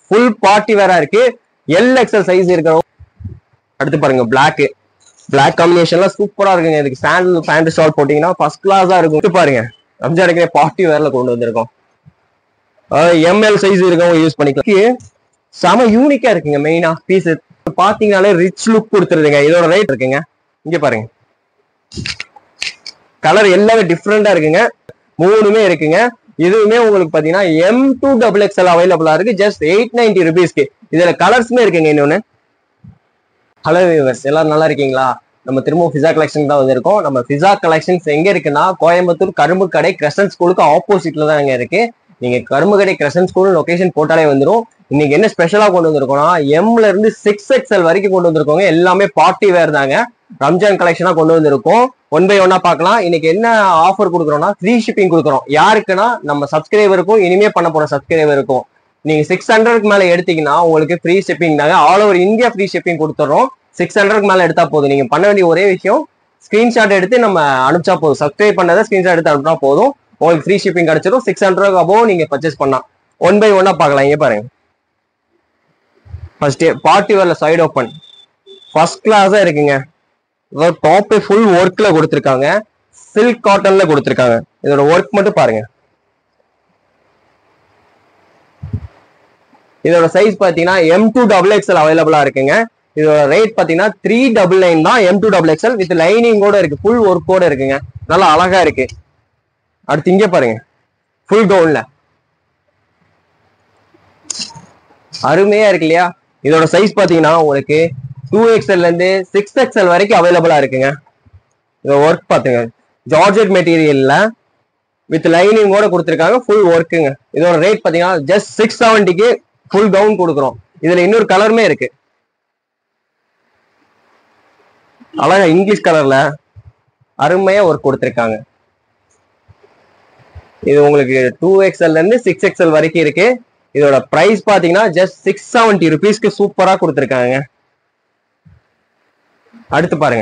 Full party வேற இருக்கு L XL size இருக்கிறோம் அடுத்து பாருங்க பிளாக் பிளாக் காம்பினேஷன்லாம் சூப்பரா இருக்குங்க இதுக்கு சாண்டல் பேண்ட் ஷால் போட்டீங்கன்னா ஃபர்ஸ்ட் கிளாஸா இருக்கும் இது பாருங்க ரம்ஜான் இருக்கிற பார்ட்டி வேர்ல கொண்டு வந்திருக்கோம் எம்எல் சைஸ் இருக்கவங்க யூஸ் பண்ணிக்கலாம் செம யூனிக்கா இருக்குங்க மெயினா பீஸ் பாத்தீங்கனாலே ரிச் லுக் கொடுத்துருதுங்க இதோட ரேட் இருக்குங்க இங்க பாருங்க கலர் எல்லாமே டிஃப்ரெண்டா இருக்குங்க மூணுமே இருக்குங்க இதுவுமே உங்களுக்கு பாத்தீங்கன்னா எம் டூ டபுள் எக்ஸ்எல் அவைலபிளா இருக்கு ஜஸ்ட் எயிட் நைன்டி ருபீஸ்க்கு இதுல கலர்ஸுமே இருக்குங்க இன்னொன்னு ஹலோ வியூவர்ஸ் எல்லாரும் நல்லா இருக்கீங்களா நம்ம திரும்ப ஃபிசா கலெக்ஷன் தான் வந்திருக்கோம் நம்ம ஃபிசா கலெக்ஷன்ஸ் எங்க இருக்குன்னா கோயம்புத்தூர் கரும்பு கடை கிரசன் ஸ்கூலுக்கு ஆப்போசிட்ல தான் இங்க இருக்கு நீங்க கரும்பு கடை கிரசன் ஸ்கூல் லொகேஷன் போட்டாலே வந்துரும் இன்னைக்கு என்ன ஸ்பெஷலா கொண்டு வந்திருக்கோம்னா எம்ல இருந்து சிக்ஸ் எக்ஸ்எல் வரைக்கும் கொண்டு வந்திருக்கோங்க எல்லாமே பார்ட்டி வேர் தாங்க ரம்ஜான் கலெக்ஷனா கொண்டு வந்திருக்கோம் ஒன் பை ஒன்னா பார்க்கலாம் இன்னைக்கு என்ன ஆஃபர் கொடுக்குறோம்னா ஃப்ரீ ஷிப்பிங் கொடுக்குறோம் யாருக்குன்னா நம்ம சப்ஸ்கிரைபருக்கும் இனிமே பண்ண போற சப்ஸ்கிரைபருக்கும் நீங்க சிக்ஸ் ஹண்ட்ரட்க்கு மேல எடுத்தீங்கன்னா உங்களுக்கு ஃப்ரீ ஷிப்பிங் தாங்க all over India free shipping கொடுத்துறோம் சிக்ஸ் ஹண்ட்ரட்க்கு மேல எடுத்தா போதும் நீங்க பண்ண வேண்டிய ஒரே விஷயம் ஸ்கிரீன்ஷாட் எடுத்து நம்ம அனுப்பிச்சா போதும் சப்ஸ்கிரைப் பண்ணதை ஸ்கிரீன்ஷாட் எடுத்து அனுப்பினா போதும் உங்களுக்கு ஃப்ரீ ஷிப்பிங் கிடைச்சிடும் சிக்ஸ் ஹண்ட்ரட் அபோவ் நீங்க பர்ச்சேஸ் பண்ணலாம் ஒன் பை ஒன்னா பார்க்கலாம் இங்க பாருங்க ஃபர்ஸ்ட் பார்ட்டி வேர்ல சைடு ஓப்பன் ஃபர்ஸ்ட் கிளாஸா இருக்குங்க டாப் ஃபுல் ஒர்க்ல கொடுத்துருக்காங்க சில்க் காட்டன்ல கொடுத்துருக்காங்க இதோட ஒர்க் மட்டும் பாருங்க இதோட சைஸ் பாத்தீங்கன்னா எம் டூ டபுள் எக்ஸ்எல் அவைலபிளா இருக்குங்க இதோட ரேட் பாத்தீங்கன்னா த்ரீ டபுள் நைன் தான் M two double XL with லைனிங்கோட இருக்கு ஃபுல் ஒர்க்கோட இருக்குங்க நல்லா அழகா இருக்கு அடுத்து இங்க பாருங்க ஃபுல் கவுன்ல அருமையா இருக்கு இல்லையா இதோட சைஸ் பாத்தீங்கன்னா உங்களுக்கு டூ எக்ஸ்எல்ல இருந்து சிக்ஸ் எக்ஸ்எல் வரைக்கும் அவைலபிளா இருக்குங்க இதோட ஒர்க் பாத்துங்க ஜார்ஜெட் மெட்டீரியல்ல வித் லைனிங்கோட கொடுத்துருக்காங்க ஃபுல் ஒர்க்குங்க இதோட ரேட் பாத்தீங்கன்னா ஜஸ்ட் சிக்ஸ் செவன்ட்டிக்கு ஃபுல் கவுன் கொடுக்குறோம் இதுல இன்னொரு கலருமே இருக்கு அழகா இங்கிலீஷ் கலர்ல அருமையா ஒர்க் கொடுத்துருக்காங்க இது உங்களுக்கு டூ எக்ஸ்எல்ல இருந்து சிக்ஸ் எக்ஸ்எல் வரைக்கும் இருக்கு இதோட பிரைஸ் பாத்தீங்கன்னா ஜஸ்ட் சிக்ஸ் செவன்டி ருபீஸ்க்கு சூப்பரா கொடுத்துருக்காங்க அடுத்து பாருங்க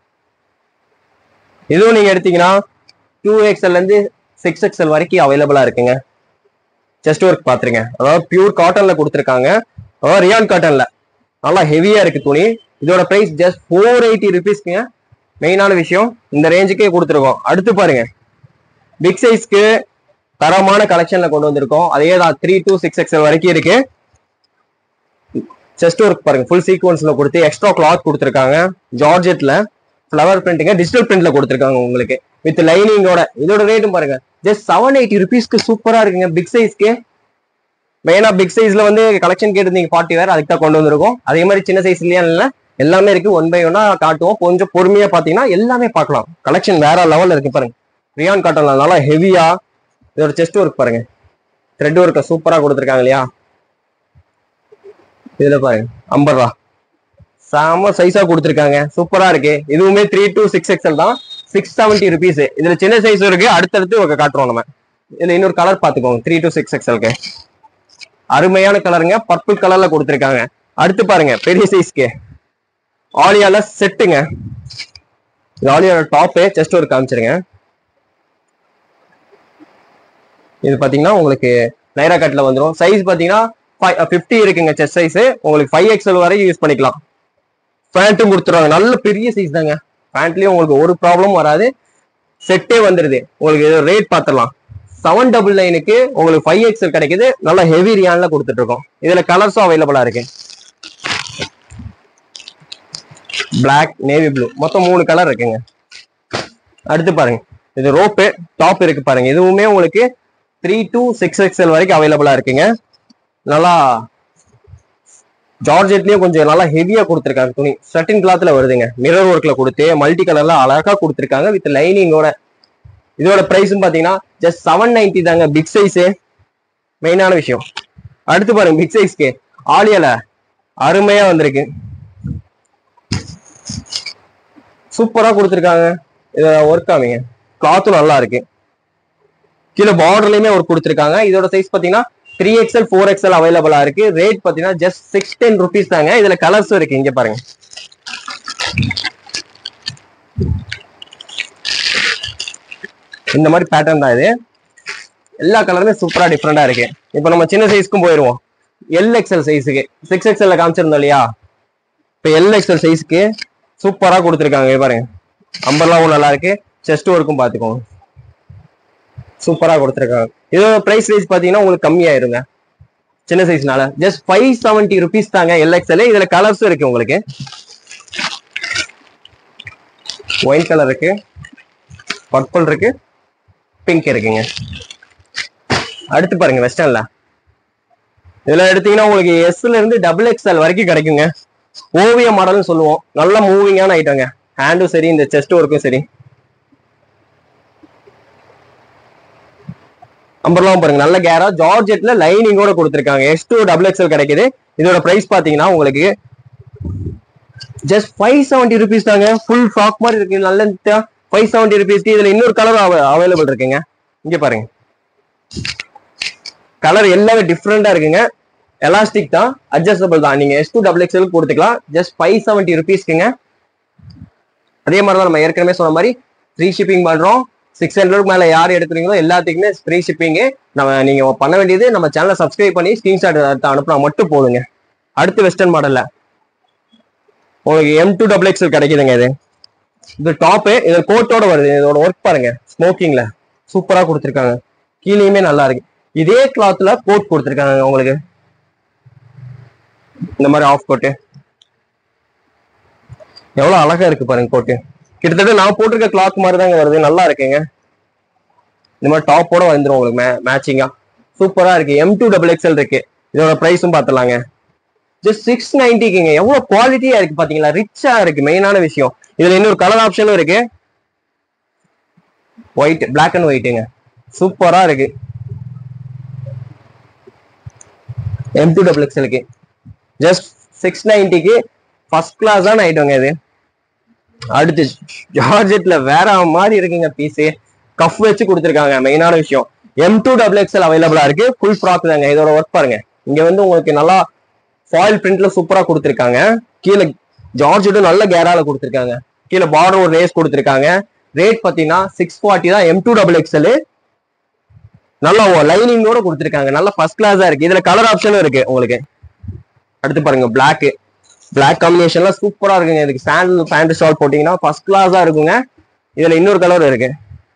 இதுவும் நீங்க எடுத்தீங்கன்னா டூ எக்ஸ்எல்ல இருந்து சிக்ஸ் எக்ஸ்எல் வரைக்கும் அவைலபிளா இருக்குங்க செஸ்ட் ஒர்க் பாத்துருங்க அதாவது பியூர் காட்டன்ல கொடுத்துருக்காங்க அதாவது ரியான் காட்டன்ல நல்லா ஹெவியா இருக்கு துணி இதோட பிரைஸ் ஜஸ்ட் ஃபோர் எயிட்டி ருபீஸ்க்குங்க மெயினான விஷயம் இந்த ரேஞ்சுக்கே கொடுத்துருக்கோம் அடுத்து பாருங்க பிக் சைஸ்க்கு தரமான கலெக்ஷன்ல கொண்டு வந்திருக்கோம் அதே தான் த்ரீ டூ சிக்ஸ் எக்ஸ்எல் வரைக்கும் இருக்கு செஸ்ட் ஒர்க் பாருங்க ஃபுல் சீக்வன்ஸ்ல கொடுத்து எக்ஸ்ட்ரா கிளாத் கொடுத்துருக்காங்க ஜார்ஜெட்ல ஃபிளவர் பிரிண்டிங்க டிஜிட்டல் பிரிண்ட்ல கொடுத்துருக்காங்க உங்களுக்கு வித் லைனிங்கோட இதோட ரேட்டும் பாருங்க ஜஸ்ட் செவன் எயிட்டி ருபீஸ்க்கு சூப்பரா இருக்குங்க பிக் சைஸ்க்கு மெயினா பிக் சைஸ்ல வந்து கலெக்ஷன் கேட்டிருந்தீங்க பார்ட்டி வேர் அதுக்கு தான் கொண்டு வந்திருக்கோம் அதே மாதிரி சின்ன சைஸ்லயா இல்ல எல்லாமே இருக்கு ஒன் பை ஒன்னா காட்டுவோம் கொஞ்சம் பொறுமையா பாத்தீங்கன்னா எல்லாமே பார்க்கலாம் கலெக்ஷன் வேற லெவல்ல இருக்கு பாருங்க ரியான் காட்டன்ல நல்லா ஹெவியா இதோட செஸ்ட் ஒர்க் பாருங்க த்ரெட் ஒர்க்க சூப்பரா கொடுத்துருக்காங்க இல்லையா இதுல பாருங்க அம்பர்ரா செம சைஸா கொடுத்துருக்காங்க சூப்பரா இருக்கு இதுவுமே த்ரீ டு சிக்ஸ் எக்ஸ்எல் தான் சிக்ஸ் செவன்டி ருபீஸ் இதுல சின்ன சைஸ் இருக்கு அடுத்தடுத்து ஒரு காட்டுறோம் நம்ம இதுல இன்னொரு கலர் பாத்துக்கோங்க த்ரீ டு சிக்ஸ் எக்ஸ்எல்க்கு அருமையான கலருங்க பர்பிள் கலர்ல கொடுத்துருக்காங்க அடுத்து பாருங்க பெரிய சைஸ்க்கு ஆலியால செட்டுங்க இது ஆலியால டாப்பு செஸ்ட் ஒரு காமிச்சிருங்க இது பாத்தீங்கன்னா உங்களுக்கு நைரா கட்ல வந்துடும் சைஸ் பாத்தீங்கன்னா ஃபிஃப்டி இருக்குங்க செஸ்ட் சைஸ் உங்களுக்கு ஃபைவ் எக்ஸ்எல் வரைக்கும் யூஸ் பண்ணிக்கலாம் பேண்ட்டும் கொடுத்துருவாங்க நல்ல பெரிய சைஸ் தாங்க பேண்ட்லயும் உங்களுக்கு ஒரு ப்ராப்ளம் வராது செட்டே வந்துருது உங்களுக்கு இது ரேட் பார்த்துடலாம் செவன் டபுள் நைனுக்கு உங்களுக்கு ஃபைவ் எக்ஸ்எல் கிடைக்குது நல்ல ஹெவி ரியான்ல கொடுத்துட்டு இருக்கோம் இதுல கலர்ஸும் அவைலபிளா இருக்கு Black நேவி ப்ளூ மொத்தம் மூணு கலர் இருக்குங்க அடுத்து பாருங்க இது ரோப்பு டாப் இருக்கு பாருங்க இதுவுமே உங்களுக்கு த்ரீ டு சிக்ஸ் எக்ஸ்எல் வரைக்கும் அவைலபிளா இருக்குங்க நல்லா ஜார்ஜெட்லயும் கொஞ்சம் நல்லா ஹெவியா கொடுத்துருக்காங்க துணி சட்டின் கிளாத்ல வருதுங்க மிரர் ஒர்க்ல கொடுத்து மல்டி கலர்ல அழகா கொடுத்துருக்காங்க வித் லைனிங்கோட இதோட பிரைஸும் பாத்தீங்கன்னா ஜஸ்ட் செவன் நைன்டி தாங்க பிக் சைஸ் மெயினான விஷயம் அடுத்து பாருங்க பிக் சைஸ்க்கு ஆலியால அருமையா வந்திருக்கு சூப்பரா கொடுத்துருக்காங்க இத ஒர்க் ஆவீங்க கிளாத்தும் நல்லா இருக்கு கீழே பார்டர்லயுமே ஒர்க் கொடுத்துருக்காங்க இதோட சைஸ் பாத்தீங்கன்னா த்ரீ எக்ஸ்எல் ஃபோர் எக்ஸ்எல் அவைலபிளா இருக்கு ரேட் பாத்தீங்கன்னா ஜஸ்ட் சிக்ஸ் டென் ருபீஸ் தாங்க இதுல கலர்ஸும் இருக்கு இங்க பாருங்க இந்த மாதிரி பேட்டர்ன் தான் இது எல்லா கலருமே சூப்பரா டிஃப்ரெண்டா இருக்கு இப்போ நம்ம சின்ன சைஸ்க்கும் போயிடுவோம் எல் எக்ஸ்எல் சைஸுக்கு சிக்ஸ் எக்ஸ்எல்ல காமிச்சிருந்தோம் இல்லையா இப்போ எல் எக்ஸ்எல் சைஸ்க்கு சூப்பரா கொடுத்துருக்காங்க இங்க பாருங்க அம்பர்லாவும் நல்லா இருக்கு செஸ்ட் ஒர்க்கும் பார்த்துக்கோங்க சூப்பரா கொடுத்துருக்காங்க இதோட பிரைஸ் ரேஞ்ச் பாத்தீங்கன்னா உங்களுக்கு கம்மியாயிருங்க சின்ன சைஸ்னால ஜஸ்ட் ஃபைவ் செவன்ட்டி ருபீஸ் தாங்க எல்எக்ஸ்எல் இதுல கலர்ஸும் இருக்கு உங்களுக்கு ஒயின் கலர் இருக்கு பர்பிள் இருக்கு பிங்க் இருக்குங்க அடுத்து பாருங்க வெஸ்டர்ன்ல இதுல எடுத்தீங்கன்னா உங்களுக்கு எஸ்ல இருந்து டபுள் எக்ஸ்எல் வரைக்கும் கிடைக்குங்க ஓவிய மாடல்னு சொல்லுவோம் நல்ல மூவிங்கான ஐட்டங்க ஹேண்டும் சரி இந்த செஸ்ட் ஒர்க்கும் சரி அம்பர்லாம் பாருங்க நல்ல கேரா ஜார்ஜெட்ல லைனிங்கோட கொடுத்துருக்காங்க எஸ் டூ டபுள் எக்ஸ்எல் கிடைக்குது இதோட பிரைஸ் பாத்தீங்கன்னா உங்களுக்கு ஜஸ்ட் ஃபைவ் செவன்ட்டி ருபீஸ் தாங்க ஃபுல் ஃப்ராக் மாதிரி இருக்கு நல்ல ஃபைவ் செவன்ட்டி ருபீஸ்க்கு இதுல இன்னொரு கலர் அவைலபிள் இருக்குங்க இங்க பாருங்க கலர் எல்லாமே டிஃப்ரெண்டா இருக்குங்க எலாஸ்டிக் தான் அட்ஜஸ்டபிள் தான் நீங்க எஸ் டூ டபுள் எக்ஸ்எல் கொடுத்துக்கலாம் ஜஸ்ட் ஃபைவ் செவன்ட்டி ருபீஸ்க்குங்க அதே மாதிரி தான் நம்ம ஏற்கனவே சொன்ன மாதிரி ஃப்ரீ ஷிப்பிங் பண்றோம் சிக்ஸ் ஹண்ட்ரட் மேல யார் எடுக்கிறீங்களோ எல்லாத்துக்குமே ஃப்ரீ ஷிப்பிங்கு நம்ம நீங்க பண்ண வேண்டியது நம்ம சேனலை சப்ஸ்கிரைப் பண்ணி ஸ்கிரீன்ஷாட் எடுத்து அனுப்புனா மட்டும் போதுங்க அடுத்து வெஸ்டர்ன் மாடல்ல உங்களுக்கு எம் டூ டபுள் எக்ஸ்எல் கிடைக்குதுங்க இது இது டாப்பு இது கோட்டோட வருது இதோட ஒர்க் பாருங்க ஸ்மோக்கிங்ல சூப்பரா கொடுத்துருக்காங்க கீழேயுமே நல்லா இருக்கு இதே கிளாத்ல கோட் கொடுத்துருக்காங்க உங்களுக்கு இந்த மாதிரி ஆஃப் கோட்டு எவ்வளவு அழகா இருக்கு பாருங்க கோட்டு கிட்டத்தட்ட நான் போட்டிருக்க கிளாத் மாதிரி தாங்க வருது நல்லா இருக்குங்க இந்த மாதிரி டாப்போட வந்துடும் உங்களுக்கு மே மேட்சிங்கா சூப்பரா இருக்கு எம் டூ டபுள் எக்ஸ்எல் இருக்கு இதோட ப்ரைஸும் பார்த்துலாங்க ஜஸ்ட் சிக்ஸ் நைன்டிக்குங்க எவ்வளவு குவாலிட்டியா இருக்கு பாத்தீங்களா ரிச்சா இருக்கு மெயினான விஷயம் இதுல இன்னொரு கலர் ஆப்ஷனும் இருக்கு ஒயிட் பிளாக் அண்ட் ஒயிட்டுங்க சூப்பரா இருக்கு எம் டூ டபுள் எக்ஸ்எலுக்கு ஜஸ்ட் சிக்ஸ் நைன்டிக்கு ஃபர்ஸ்ட் கிளாஸ் தான் ஐட்டங்க இது அடுத்து ஜார்ஜெட்ல வேற மாதிரி இருக்குங்க பீஸ் கஃப் வச்சு கொடுத்துருக்காங்க மெயினான விஷயம் எம் டூ டபுள் எக்ஸ்எல் அவைலபிளா இருக்கு ஃபுல் ஃப்ராக் தாங்க இதோட ஒர்க் பாருங்க இங்க வந்து உங்களுக்கு நல்லா ஃபாயில் பிரிண்ட்ல சூப்பரா கொடுத்துருக்காங்க கீழே ஜார்ஜெட்டும் நல்ல கேரால கொடுத்துருக்காங்க கீழே பார்டர் ஒரு ரேஸ் கொடுத்துருக்காங்க ரேட் பாத்தீங்கன்னா சிக்ஸ் ஃபார்ட்டி தான் எம் டூ டபுள் எக்ஸ்எல் நல்லா லைனிங்கோட கொடுத்துருக்காங்க நல்ல ஃபர்ஸ்ட் கிளாஸா இருக்கு இதுல கலர் ஆப்ஷனும் இருக்கு உங்களுக்கு அடுத்து பாருங்க பிளாக் பிளாக் காம்பினேஷன்ல சூப்பரா இருக்குங்க இதுக்கு சாண்டல் பேண்ட் ஷால் போட்டீங்கன்னா ஃபர்ஸ்ட் கிளாஸா இருக்குங்க இதுல இன்னொரு கலர் இருக்கு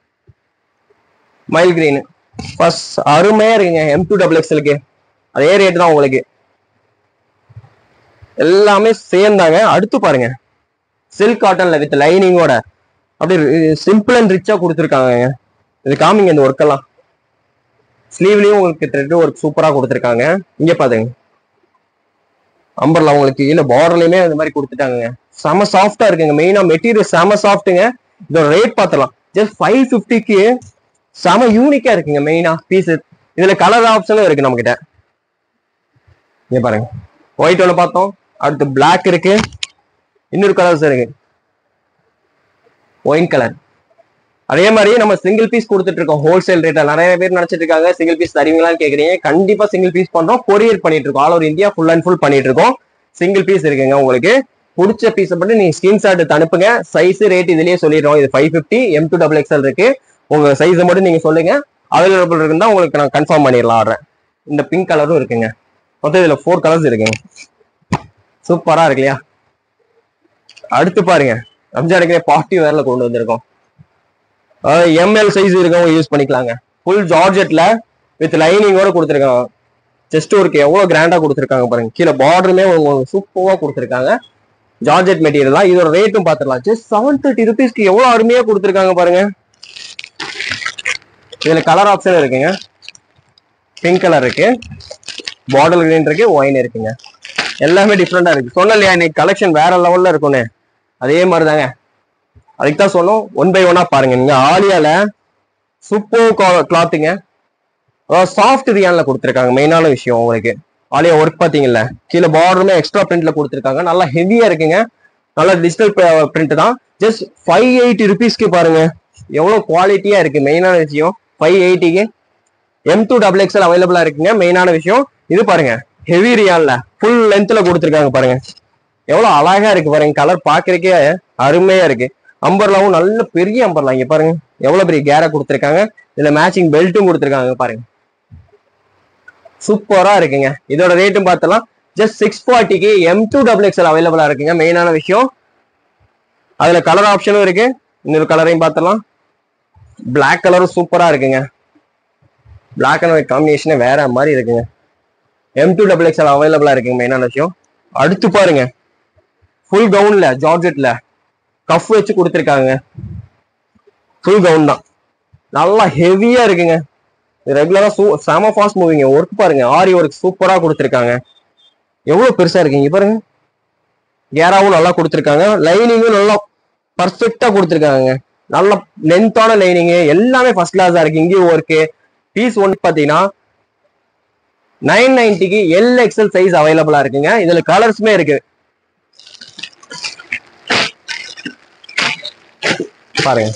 மைல் கிரீன் ஃபர்ஸ்ட் அருமையா இருக்குங்க எம் டூ டபுள் எக்ஸ்எலுக்கு அதே ரேட் தான் உங்களுக்கு எல்லாமே சேர்ந்தாங்க அடுத்து பாருங்க சில்க் காட்டன்ல வித் லைனிங்கோட அப்படியே சிம்பிள் அண்ட் ரிச்சா கொடுத்துருக்காங்க இது காமிங்க இந்த ஒர்க் எல்லாம் ஸ்லீவ்லயும் உங்களுக்கு த்ரெட் ஒர்க் சூப்பரா கொடுத்துருக்காங்க இங்க பாருங்க அம்பர்ல உங்களுக்கு இல்ல பார்டர்லயுமே இந்த மாதிரி கொடுத்துட்டாங்க செம சாஃப்டா இருக்குங்க மெயினா மெட்டீரியல் செம சாஃப்ட்டுங்க இதோட ரேட் பார்த்தலாம் ஜஸ்ட் ஃபைவ் ஃபிஃப்டிக்கு செம யூனிக்கா இருக்குங்க மெயினா பீஸ் இதுல கலர் ஆப்ஷனும் இருக்கு நம்ம கிட்ட இங்க பாருங்க ஒயிட் ஒன்று பார்த்தோம் அடுத்து Black இருக்கு இன்னொரு கலர்ஸ் இருக்கு ஒயின் கலர் அதே மாதிரி நம்ம சிங்கிள் பீஸ் கொடுத்துட்டு இருக்கோம் ஹோல்சேல் ரேட்டா நிறைய பேர் நினைச்சிட்டு இருக்காங்க சிங்கிள் பீஸ் தருவீங்களான்னு கேக்குறீங்க கண்டிப்பா சிங்கிள் பீஸ் பண்றோம் கொரியர் பண்ணிட்டு இருக்கோம் all over India full and full பண்ணிட்டு இருக்கோம் சிங்கிள் பீஸ் இருக்குங்க உங்களுக்கு பிடிச்ச பீஸை மட்டும் நீங்க ஸ்கிரீன்ஷாட் எடுத்து அனுப்புங்க சைஸ் ரேட் இதுலயே சொல்லிடுறோம் இது five fifty M two double XL இருக்கு உங்க சைஸை மட்டும் நீங்க சொல்லுங்க அவைலபிள் இருக்குன்னா உங்களுக்கு நான் கன்ஃபார்ம் பண்ணிடலாம் ஆடுறேன் இந்த பிங்க் கலரும் இருக்குங்க மொத்தம் இதுல ஃபோர் கலர்ஸ் இருக்குங்க சூப்பரா இருக்கு இல்லையா அடுத்து பாருங்க ரம்ஜானுக்கு பார்ட்டி வேர்ல கொண்டு வந்திருக்கோம் எம்எல் சைஸ் இருக்கவங்க யூஸ் பண்ணிக்கலாங்க ஃபுல் ஜார்ஜெட்ல வித் லைனிங்கோட கொடுத்துருக்காங்க செஸ்ட் ஒர்க் எவ்வளவு கிராண்டா கொடுத்துருக்காங்க பாருங்க கீழே பார்டருமே சூப்பரா கொடுத்துருக்காங்க ஜார்ஜெட் மெட்டீரியல் தான் இதோட ரேட்டும் பார்த்துடலாம் ஜஸ்ட் செவன் தேர்ட்டி ருபீஸ்க்கு எவ்வளவு அருமையா கொடுத்துருக்காங்க பாருங்க இதுல கலர் ஆப்ஷன் இருக்குங்க பிங்க் கலர் இருக்கு பாட்டில் கிரீன் இருக்கு ஒயின் இருக்குங்க எல்லாமே டிஃப்ரெண்டா இருக்கு சொன்ன இல்லையா இன்னைக்கு கலெக்ஷன் வேற லெவல்ல இருக்கும்னு அதே மாதிரி தாங்க அதுக்கு தான் சொன்னோம் ஒன் பை ஒன்னா பாருங்க நீங்க ஆலியால சூப்பர் கிளாத்துங்க அதாவது சாஃப்ட் ரியான்ல கொடுத்துருக்காங்க மெயினான விஷயம் உங்களுக்கு ஆலியா ஒர்க் பாத்தீங்கல்ல கீழே பார்டருமே எக்ஸ்ட்ரா பிரிண்ட்ல கொடுத்துருக்காங்க நல்லா ஹெவியா இருக்குங்க நல்லா டிஜிட்டல் பிரிண்ட் தான் ஜஸ்ட் ஃபைவ் எயிட்டி ருபீஸ்க்கு பாருங்க எவ்வளவு குவாலிட்டியா இருக்கு மெயினான விஷயம் ஃபைவ் எயிட்டிக்கு எம் டூ டபுள் எக்ஸ்எல் அவைலபிளா இருக்குங்க மெயினான விஷயம் இது பாருங்க ஹெவி ரியான்ல ஃபுல் லென்த்ல கொடுத்துருக்காங்க பாருங்க எவ்வளவு அழகா இருக்கு பாருங்க கலர் பாக்குறதுக்கே அருமையா இருக்கு அம்பர்லாவும் நல்ல பெரிய அம்பர்லா இங்க பாருங்க எவ்வளவு பெரிய கேரா கொடுத்துருக்காங்க இதுல மேட்சிங் பெல்ட்டும் கொடுத்துருக்காங்க பாருங்க சூப்பரா இருக்குங்க இதோட ரேட்டும் பார்த்தலாம் ஜஸ்ட் சிக்ஸ் ஃபார்ட்டிக்கு எம் டூ டபுள் எக்ஸ்எல் அவைலபிளா இருக்குங்க மெயினான விஷயம் அதுல கலர் ஆப்ஷனும் இருக்கு இன்னொரு கலரையும் பார்த்தலாம் பிளாக் கலரும் சூப்பரா இருக்குங்க பிளாக் அண்ட் ஒயிட் காம்பினேஷனே வேற மாதிரி இருக்குங்க எம் டூ டபுள் எக்ஸ்எல் அவைலபிளா இருக்குங்க மெயினான விஷயம் அடுத்து பாருங்க ஃபுல் கவுன்ல ஜார்ஜெட்ல கஃப் வச்சு கொடுத்துருக்காங்க ஃபுல் கவுன் தான் நல்லா ஹெவியா இருக்குங்க ரெகுலரா சூ செம ஃபாஸ்ட் மூவிங்க ஒர்க் பாருங்க ஆரி ஒர்க் சூப்பரா கொடுத்துருக்காங்க எவ்வளவு பெருசா இருக்குங்க இங்க பாருங்க கேராவும் நல்லா கொடுத்துருக்காங்க லைனிங்கும் நல்லா பர்ஃபெக்டா கொடுத்துருக்காங்க நல்ல லென்த்தான லைனிங் எல்லாமே ஃபர்ஸ்ட் கிளாஸா இருக்கு இங்கேயும் ஒர்க்கு பீஸ் ஒன் பாத்தீங்கன்னா நைன் நைன்டிக்கு எல் எக்ஸல் சைஸ் அவைலபிளா இருக்குங்க இதுல கலர்ஸுமே இருக்கு பாருங்க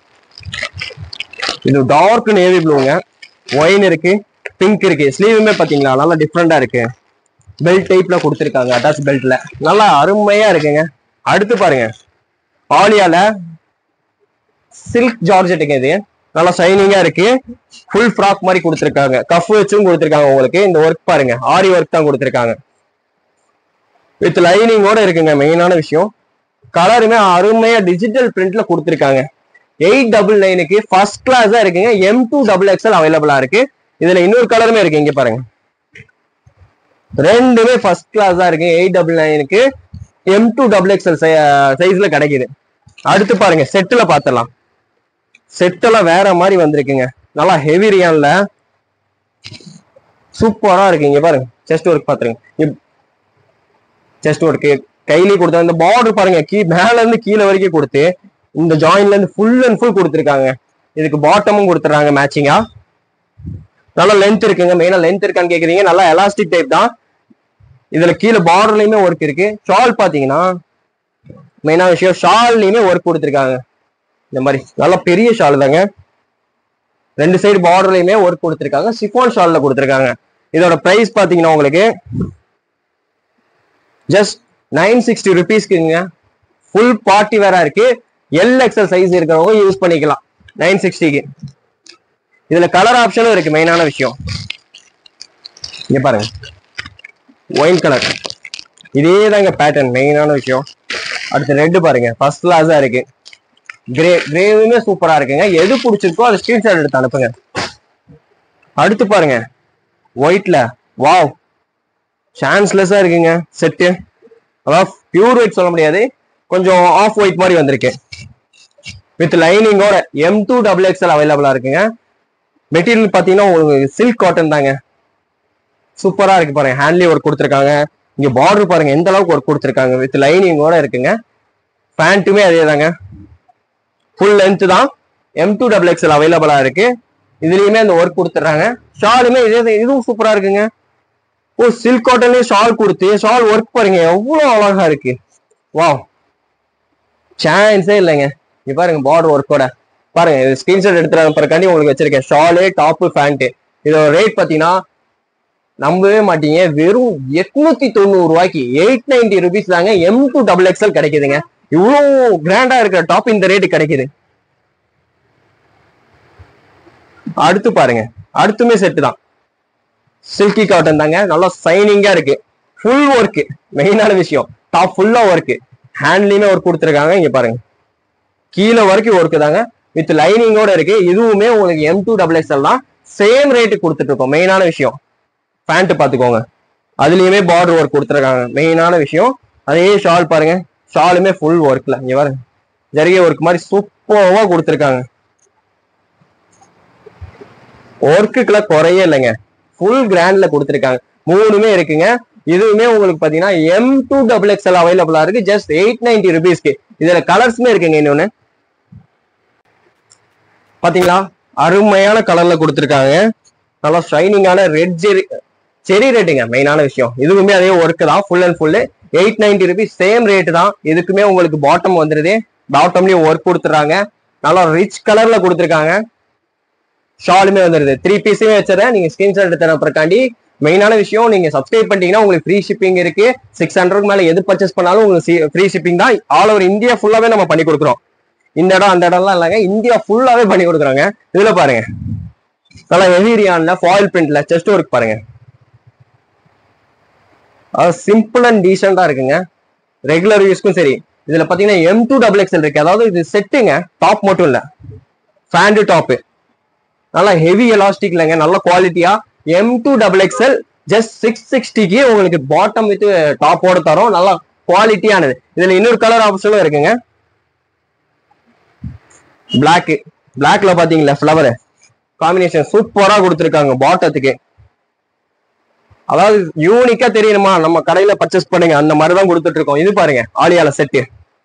இது டார்க் நேவி ப்ளூங்க ஒயின் இருக்கு பிங்க் இருக்கு ஸ்லீவுமே பாத்தீங்களா நல்லா டிஃப்ரெண்டா இருக்கு பெல்ட் டைப்ல கொடுத்துருக்காங்க அட்டாச் பெல்ட்ல நல்லா அருமையா இருக்குங்க அடுத்து பாருங்க ஆலியால சில்க் ஜார்ஜெட்டுங்க இது நல்லா ஷைனிங்கா இருக்கு ஃபுல் ஃப்ராக் மாதிரி கொடுத்துருக்காங்க கஃப் வச்சும் கொடுத்துருக்காங்க உங்களுக்கு இந்த ஒர்க் பாருங்க ஆரி ஒர்க் தான் கொடுத்துருக்காங்க வித் லைனிங்கோட இருக்குங்க மெயினான விஷயம் கலருமே அருமையா டிஜிட்டல் பிரிண்ட்ல கொடுத்துருக்காங்க எயிட் டபுள் நைனுக்கு ஃபர்ஸ்ட் கிளாஸா இருக்குங்க எம் டூ டபுள் எக்ஸ்எல் அவைலபிளா இருக்கு இதுல இன்னொரு கலருமே இருக்கு இங்க பாருங்க ரெண்டுமே ஃபர்ஸ்ட் கிளாஸா இருக்கு எயிட் டபுள் நைனுக்கு எம் டூ டபுள் எக்ஸ்எல் சைஸ்ல கிடைக்குது அடுத்து பாருங்க செட்டுல பாத்திரலாம் செட்டெல்லாம் வேற மாதிரி வந்திருக்குங்க நல்லா ஹெவி ரியான்ல சூப்பரா இருக்கு இங்க பாருங்க செஸ்ட் ஒர்க் பாத்துருங்க செஸ்ட் ஒர்க்கு கையிலேயே கொடுத்தா இந்த பார்டர் பாருங்க கீ மேல இருந்து கீழே வரைக்கும் கொடுத்து இந்த ஜாயின்ல இருந்து ஃபுல் அண்ட் ஃபுல் கொடுத்துருக்காங்க இதுக்கு பாட்டமும் கொடுத்துறாங்க மேட்சிங்கா நல்லா லென்த் இருக்குங்க மெயினா லென்த் இருக்கான்னு கேக்குறீங்க நல்லா எலாஸ்டிக் டைப் தான் இதுல கீழே பார்டர்லயுமே ஒர்க் இருக்கு ஷால் பாத்தீங்கன்னா மெயினா விஷயம் ஷால்லையுமே ஒர்க் கொடுத்துருக்காங்க இந்த மாதிரி நல்லா பெரிய ஷால் தாங்க ரெண்டு சைடு பார்டர்லயுமே ஒர்க் கொடுத்துருக்காங்க சிஃபான் ஷால்ல கொடுத்துருக்காங்க இதோட பிரைஸ் பாத்தீங்கன்னா உங்களுக்கு ஜஸ்ட் நைன் சிக்ஸ்டி ருபீஸ்க்குங்க ஃபுல் பார்ட்டி வேற இருக்கு எல் எக்ஸல் சைஸ் இருக்கிறவங்க யூஸ் பண்ணிக்கலாம் நைன் சிக்ஸ்டிக்கு இதுல கலர் ஆப்ஷனும் இருக்கு மெயினான விஷயம் இங்க பாருங்க ஒயின் கலர் இதே தாங்க பேட்டர்ன் மெயினான விஷயம் அடுத்து ரெட் பாருங்க ஃபர்ஸ்ட் கிளாஸா இருக்கு கிரே கிரேவுமே சூப்பரா இருக்குங்க எது பிடிச்சிருக்கோ அதை ஸ்கிரீன்ஷாட் எடுத்து அனுப்புங்க அடுத்து பாருங்க ஒயிட்ல வாவ் சான்ஸ்லெஸ்ஸா இருக்குங்க செட்டு அதாவது பியூர் ஒயிட் சொல்ல முடியாது கொஞ்சம் ஆஃப் ஒயிட் மாதிரி வந்திருக்கு வித் லைனிங்கோட எம் டூ டபுள் எக்ஸ்எல் அவைலபிளா இருக்குங்க மெட்டீரியல் பார்த்தீங்கன்னா உங்களுக்கு சில்க் காட்டன் தாங்க சூப்பரா இருக்கு பாருங்க ஹேண்ட்லி ஒர்க் கொடுத்துருக்காங்க இங்க பார்டர் பாருங்க எந்த அளவுக்கு ஒர்க் கொடுத்துருக்காங்க வித் லைனிங்கோட இருக்குங்க பேண்ட்டுமே அதே தாங்க ஃபுல் லென்த் தான் எம் டூ டபுள் எக்ஸ்எல் அவைலபிளா இருக்கு இதுலயுமே அந்த ஒர்க் கொடுத்துட்றாங்க ஷாலுமே இதே தான். இதுவும் சூப்பரா இருக்குங்க ஓ சில்க் காட்டன்லயே ஷால் கொடுத்து ஷால் ஒர்க் பாருங்க எவ்வளவு அழகா இருக்கு வாவ் சான்ஸே இல்லைங்க இங்க பாருங்க பார்டர் ஒர்க்கோட பாருங்க இது ஸ்கிரீன்ஷாட் எடுத்துட்டு அனுப்புறக்காண்டி உங்களுக்கு வச்சிருக்கேன் ஷாலு டாப்பு பேண்ட் இதோட ரேட் பாத்தீங்கன்னா நம்பவே மாட்டீங்க வெறும் எட்நூத்தி தொண்ணூறு ரூபாய்க்கு எயிட் நைன்டி ருபீஸ் தாங்க எம் டூ டபுள் எக்ஸ்எல் கிடைக்குதுங்க இவ்வளவு கிராண்டா இருக்கிற டாப் இந்த ரேட்டு கிடைக்குது அடுத்து பாருங்க அடுத்துமே செட்டு தான் சில்கி காட்டன் தாங்க நல்லா சைனிங்கா இருக்கு ஃபுல் ஒர்க் மெயினான விஷயம் டாப் ஃபுல்லா ஒர்க் ஹேண்ட்லயுமே ஒர்க் கொடுத்துருக்காங்க இங்க பாருங்க கீழே வரைக்கும் ஒர்க் தாங்க வித் லைனிங்கோட இருக்கு இதுவுமே உங்களுக்கு எம் டூ டபுள் எக்ஸ்எல் தான் சேம் ரேட்டு கொடுத்துட்டு இருக்கோம் மெயினான விஷயம் பேண்ட் பாத்துக்கோங்க அதுலயுமே பார்டர் ஒர்க் கொடுத்துருக்காங்க மெயினான விஷயம் அதே ஷால் பாருங்க ஷாலுமே ஃபுல் ஒர்க்ல இங்க பாருங்க ஜரிகை ஒர்க் மாதிரி சூப்பர்வா கொடுத்துருக்காங்க ஒர்க்குக்கெல்லாம் குறையே இல்லைங்க ஃபுல் கிராண்ட்ல கொடுத்துருக்காங்க மூணுமே இருக்குங்க இதுவுமே உங்களுக்கு பாத்தீங்கன்னா எம் டூ டபுள் எக்ஸ்எல் அவைலபிளா இருக்கு ஜஸ்ட் எயிட் நைன்டி ருபீஸ்க்கு இதுல கலர்ஸ்மே இருக்குங்க இன்னொன்னு பாத்தீங்களா அருமையான கலர்ல கொடுத்துருக்காங்க நல்லா ஷைனிங்கான ரெட் ஜெரி செரி ரேட்டுங்க மெயினான விஷயம் இதுவுமே அதே ஒர்க் தான் full and full eight ninety rupees same rate தான் இதுக்குமே உங்களுக்கு பாட்டம் வந்துருது பாட்டம்லயும் ஒர்க் கொடுத்துறாங்க நல்லா ரிச் கலர்ல கொடுத்துருக்காங்க ஷாலுமே வந்துருது த்ரீ பீஸுமே வச்சிடறேன் நீங்க ஸ்கிரீன்ஷாட் எடுத்து அனுப்புறக்காண்டி மெயினான விஷயம் நீங்க சப்ஸ்கிரைப் பண்ணிட்டீங்கன்னா உங்களுக்கு ஃப்ரீ ஷிப்பிங் இருக்கு சிக்ஸ் ஹண்ட்ரட் மேல எது பர்ச்சேஸ் பண்ணாலும் உங்களுக்கு ஃப்ரீ ஷிப்பிங் தான் ஆல் ஓவர் இந்தியா ஃபுல்லாவே நம்ம பண்ணி கொடுக்குறோம் இந்த இடம் அந்த இடம்லாம் இல்லைங்க இந்தியா ஃபுல்லாவே பண்ணி கொடுக்குறாங்க இதுல பாருங்க நல்லா ஹெவி ரியான்ல ஃபாயில் பிரிண்ட்ல செஸ்ட் ஒர்க் பாருங்க சிம்பிள் அண்ட் டீசெண்டா இருக்குங்க ரெகுலர் யூஸ்க்கும் சரி இதுல பாத்தீங்கன்னா எம் டூ டபுள் எக்ஸ்எல் இருக்கு அதாவது இது செட்டுங்க டாப் மட்டும் இல்ல ஃபேண்டு டாப்பு நல்லா ஹெவி எலாஸ்டிக் இல்லைங்க நல்ல குவாலிட்டியா M two double XL just six சிக்ஸ்டிக்கு உங்களுக்கு பாட்டம் வித் டாப்போட தரோம் நல்லா குவாலிட்டியானது இதுல இன்னொரு கலர் ஆப்ஷனும் இருக்குங்க பிளாக் பிளாக்ல பாத்தீங்களா ஃபிளவர் காம்பினேஷன் சூப்பரா கொடுத்துருக்காங்க பாட்டத்துக்கு அதாவது யூனிக்கா தெரியணுமா நம்ம கடையில பர்ச்சேஸ் பண்ணுங்க அந்த மாதிரி தான் கொடுத்துட்டு இருக்கோம் இது பாருங்க ஆலியால செட்டு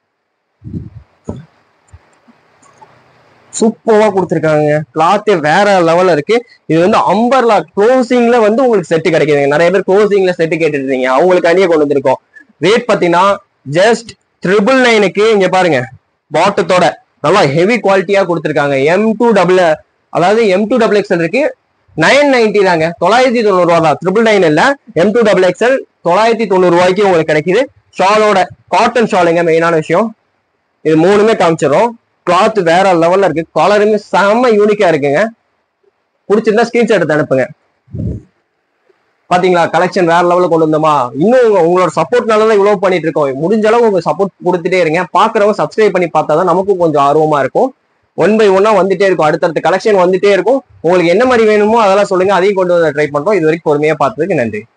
சூப்பரா கொடுத்துருக்காங்க கிளாத்தே வேற லெவல்ல இருக்கு இது வந்து அம்பர்லா க்ளோசிங்ல வந்து உங்களுக்கு செட்டு கிடைக்குதுங்க நிறைய பேர் க்ளோசிங்ல செட்டு கேட்டுட்டு இருந்தீங்க அவங்களுக்கு அணியே கொண்டு வந்திருக்கோம் ரேட் பாத்தீங்கன்னா ஜஸ்ட் ட்ரிபிள் நைனுக்கு இங்க பாருங்க பாட்டத்தோட நல்லா ஹெவி குவாலிட்டியா கொடுத்துருக்காங்க எம் டூ டபுள் அதாவது எம் டூ டபுள் எக்ஸ்எல் இருக்கு நைன் நைன்டி தாங்க தொள்ளாயிரத்தி தொண்ணூறு ரூபா தான் ட்ரிபிள் நைன் இல்ல எம் டூ டபுள் எக்ஸ்எல் தொள்ளாயிரத்தி தொண்ணூறு ரூபாய்க்கு உங்களுக்கு கிடைக்குது ஷாலோட காட்டன் ஷாலுங்க மெயினான விஷயம் இது மூணுமே காமிச்சிடும் கிளாத் வேற லெவல்ல இருக்கு கலருமே செம்ம யூனிக்கா இருக்குங்க பிடிச்சிருந்தா ஸ்கிரீன்ஷாட் எடுத்து அனுப்புங்க பாத்தீங்களா கலெக்ஷன் வேற லெவல்ல கொண்டு வந்தோமா இன்னும் உங்க- உங்களோட சப்போர்ட்னால தான் இவ்வளவு பண்ணிட்டு இருக்கோம் முடிஞ்ச அளவு உங்க சப்போர்ட் கொடுத்துட்டே இருங்க பாக்குறவங்க சப்ஸ்கிரைப் பண்ணி பார்த்தா தான் நமக்கும் கொஞ்சம் ஆர்வமா இருக்கும் ஒன் பை ஒன்னா வந்துட்டே இருக்கும் அடுத்தடுத்த கலெக்ஷன் வந்துட்டே இருக்கும் உங்களுக்கு என்ன மாதிரி வேணுமோ அதெல்லாம் சொல்லுங்க அதையும் கொண்டு வந்து ட்ரை பண்றோம் இது வரைக்கும் பொறுமையா பார்த்ததுக்கு நன்றி